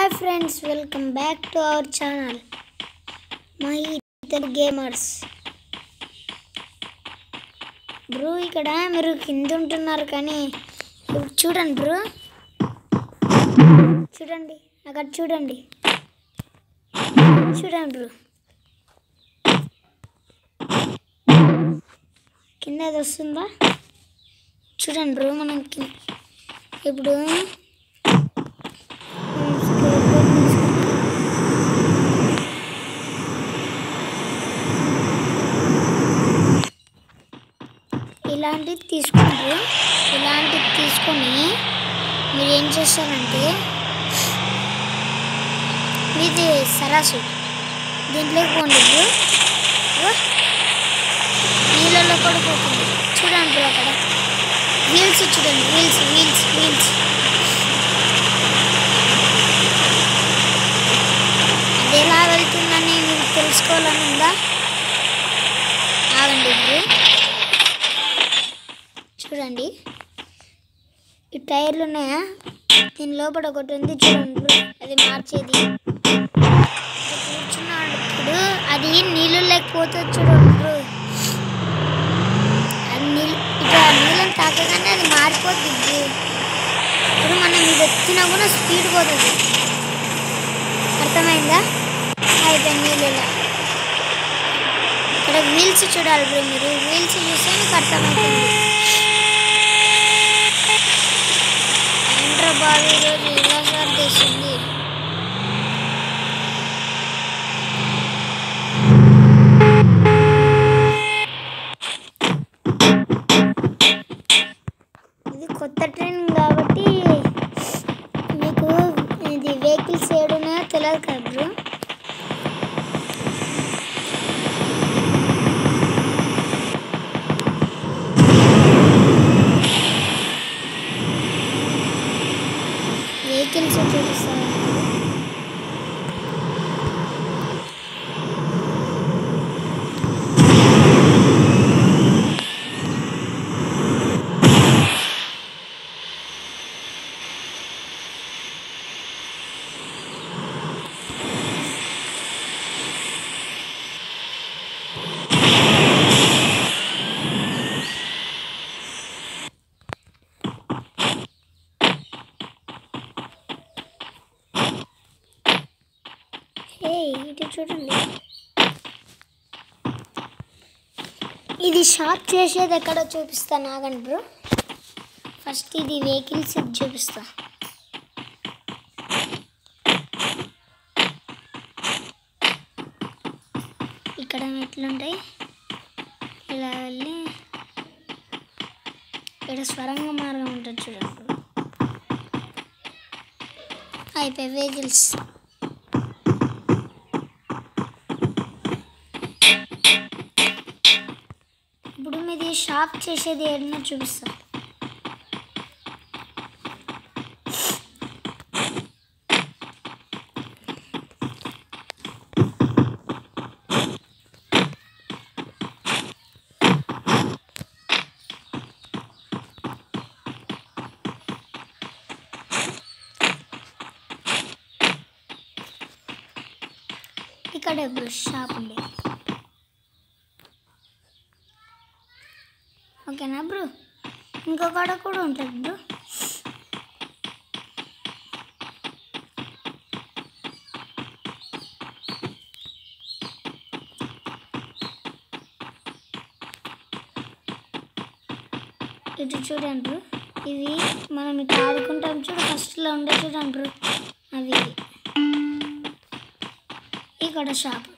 Hi friends welcome back to our channel మా ఇద్దరు gamers Bru ఇక్కడ మీరు కింద ఉంటున్నారు కానీ ఇప్పుడు చూడండి బ్రూ చూడండి అక్కడ చూడండి చూడండి బ్రూ కింద అది వస్తుందా చూడండి బ్రూ మనం కింద ఇప్పుడు ఇలాంటివి తీసుకుంటారు ఇలాంటివి తీసుకొని మీరు ఏం చేస్తారంటే మీది సరాసు దీంట్లోకి పోండి బ్రో. ఇగో. నీళ్ళలో కూడా పోతుంది చూడండి బ్రో అక్కడ వీల్స్ చూడండి వీల్స్ వీల్స్ వీల్స్ అది ఎలా వెళ్తుందని మీకు తెలుసుకోవాలని ఉందా ఆగండి ఇప్పుడు చూడండి ఈ టైర్లు ఉన్నాయా దీని లోపల ఒకటి ఉంది చూడండి బ్రో. అది మార్చేది ఇక్కడ కూర్చున్నప్పుడు అది నీళ్ళు లేకపోతుంది చూడండి బ్రో. అది నీళ్ళు ఇట్లా నీళ్ళని తాకగానే అది మారిపోతుంది బ్రో. ఇప్పుడు మనం ఇది ఎత్తినా కూడా స్పీడ్ పోతుంది అర్థమైందా అయిపోయింది నీళ్ళలో ఇక్కడ వీల్స్ చూడాలి బ్రో మీరు వీల్స్ చూస్తే మీకు అర్థమవుతుంది ఏంట్రా బాబు ఈరోజు ఇలా సార్ తెస్తుంది ఇది కొత్త ట్రైన్ కాబట్టి మీకు ఇది వెహికల్స్ ఏడున్నాయో తెలియదు కదా బ్రో వెహికల్స్ చూపిస్తాను హే ఇటు చూడండి ఇది షాప్ చేసేది ఎక్కడో చూపిస్తాను ఆగండి బ్రో ఫస్ట్ ఇది వెహికల్స్ చూపిస్తా ఇక్కడ ఎట్లుంటాయి ఇలా వెళ్ళి ఇక్కడ స్వరంగ మార్గం ఉంటుంది చూడండి bro. అయిపోయి వెహికల్స్ ఇప్పుడు మీది షాప్ చేసేది ఏదైనా చూపిస్తా ఇక్కడ బ్రో షాప్ ఉంది ఓకేనా బ్రో ఇంకొకడ కూడా ఉంటుంది బ్రో ఇటు చూడండి బ్రో ఇవి మనం ఇట్లా ఆడుకుంటాం చూడు ఫస్ట్లో ఉండే చూడండి బ్రో అవి ఇవి. ఇక్కడ షాప్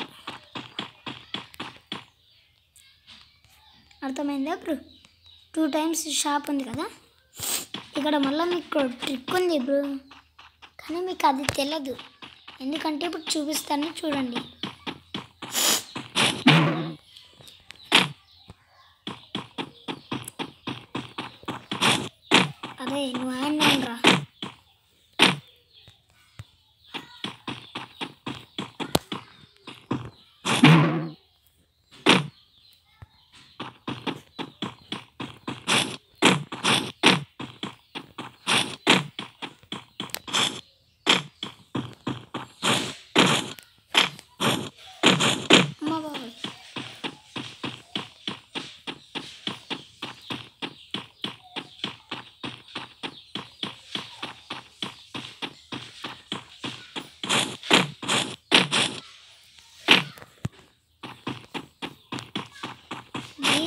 అర్థమైందా బ్రో టూ టైమ్స్ షాప్ ఉంది కదా ఇక్కడ మళ్ళీ మీకు ట్రిక్ ఉంది బ్రో కానీ మీకు అది తెలియదు ఎందుకంటే ఇప్పుడు చూపిస్తాను చూడండి అదే నువ్వు ఆయన రా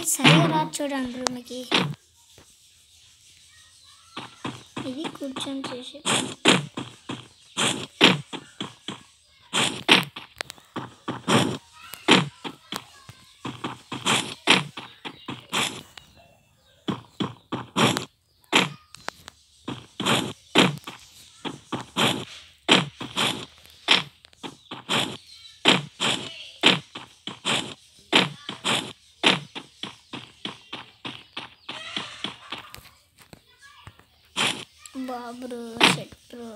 నెట్ సరిగా రాదు చూడండి బ్రో మీకు ఇది కూర్చొని చేసే పని. బా బ్రో షెట్ బ్రో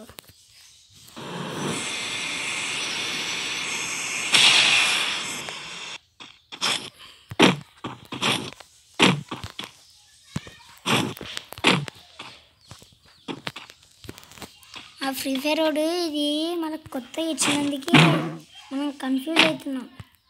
ఆ ఫ్రీ ఫైర్ రోడ్ ఇది మనకు కొత్తగా ఇచ్చినందుకు మనం కన్ఫ్యూజ్ అవుతున్నాం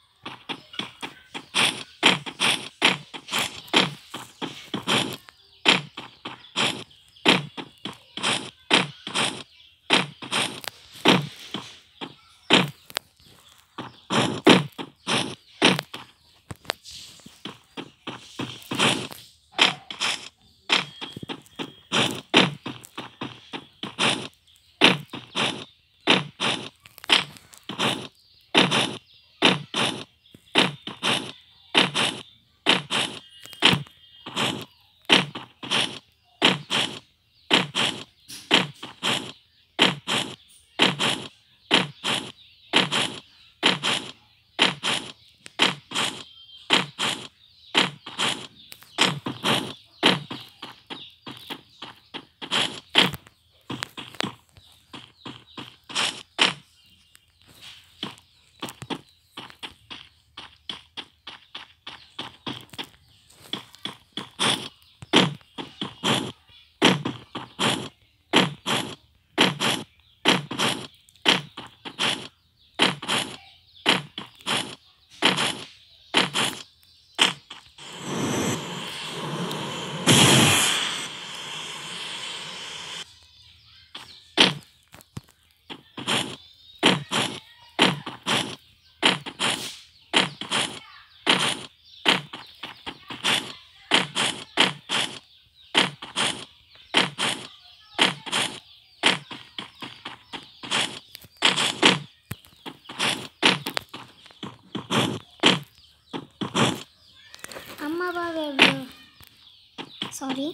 అమ్మ బాగా బ్రో సారీ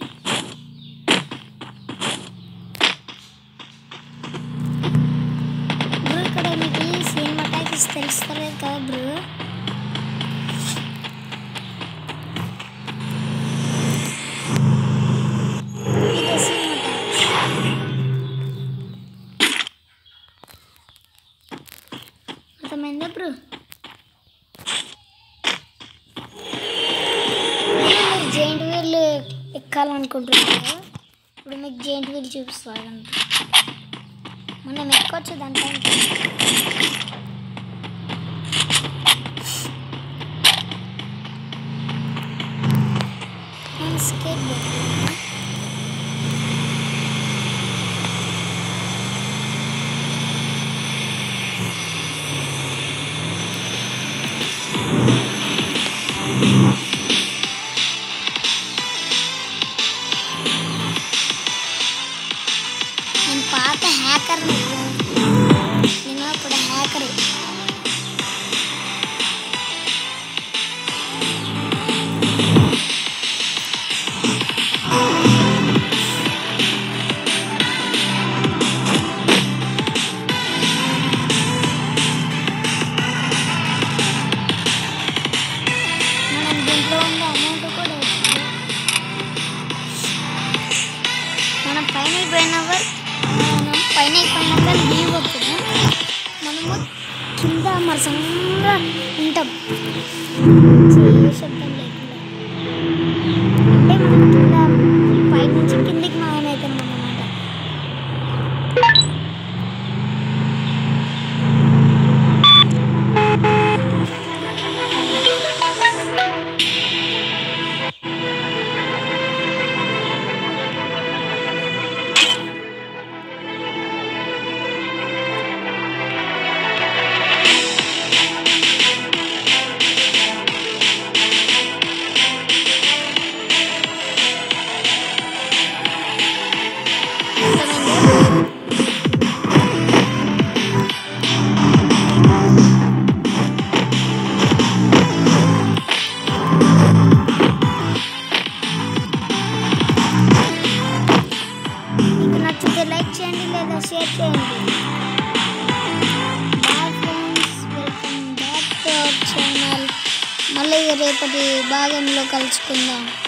బ్రో ఇక్కడ మీకు సినిమా ట్యాక్స్ తెలుస్తలేదు కదా బ్రో ఇదే సినిమా ట్యాక్స్ అర్థమైందా బ్రో మీరు జైంట్ వీల్ ఎక్కాలనుకుంటున్నారు ఇప్పుడు మీకు జైంట్ వీల్ చూపిస్తాను మనం ఎక్కొచ్చు దాంట్లో నేను స్కేట్ బోర్డ్ నేను పాత హ్యాకర్ నేను ఇప్పుడు హ్యాకర్ మనం దీంట్లో ఉండే అమౌంట్ కూడా వచ్చింది మనం పైన పోయినాక మనం పైన పోయినాక లీవ్ వస్తుంది మనము కింద మరసంగా ఉంటాం ఏ శబ్దం లేకుండా అంటే మనం కింద పైనుంచి కిందికి మాయమవుతాం అన్నమాట లైక్ చేయండి లేదా షేర్ చేయండి bye friends welcome back to our channel మళ్ళీ రేపటి భాగంలో కలుసుకుందాం